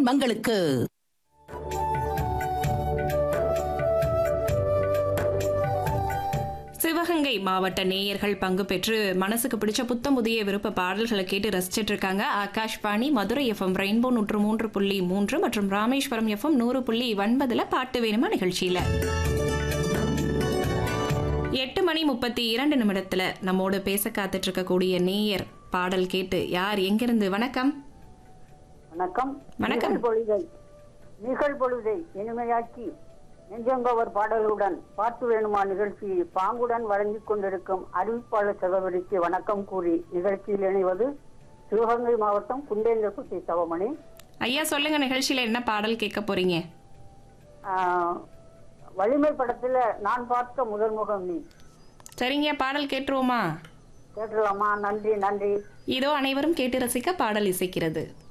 மங்களுக்கு சிவகங்கை மாவட்ட நேயர்கள் பங்கு பெற்று மனசுக்கு பிடிச்ச புத்தம் புதிய விருப்ப பாடல்களை கேட்டு ரசிச்சிட்டு இருக்காங்க ஆகாஷ்வாணி மதுரை எஃப்எம் ரெயின்போ நூற்று மூன்று புள்ளி மூன்று மற்றும் ராமேஸ்வரம் எஃப்எம் நூறு புள்ளி ஒன்பதுல பாட்டு வேணுமா நிகழ்ச்சியில எட்டு மணி முப்பத்தி இரண்டு நிமிடத்துல நம்மோடு பேச காத்துட்டு இருக்கக்கூடிய நேயர் பாடல் கேட்டு யார் எங்கிருந்து வணக்கம் வணக்கம் வணக்கம். நிகழ் பொழுதை நிகழ் பொழுதை இனிமையாக்கி நெஞ்சங்கவர் பாடலுடன் பாட்டு வேணுமா நிகழ்ச்சி பாங்குடன் வழங்கிக் கொண்டிருக்கும் அறிவிப்பாளர் சகோதரிக்கு வணக்கம் கூறி நிகழ்ச்சியில் இணைவது சிவகங்கை மாவட்டம் குண்டேந்திரகுட்டி சவமணி ஐயா சொல்லுங்க நிகழ்ச்சியில என்ன பாடல் கேட்க போறீங்க ஆஹ், வலிமை படத்துல நான் பார்த்த முதல் முகம் நீ சரிங்க பாடல் கேட்டுருவோமா கேட்டுலாமா நன்றி நன்றி இதோ அனைவரும் கேட்டு ரசிக்க பாடல் இசைக்கிறது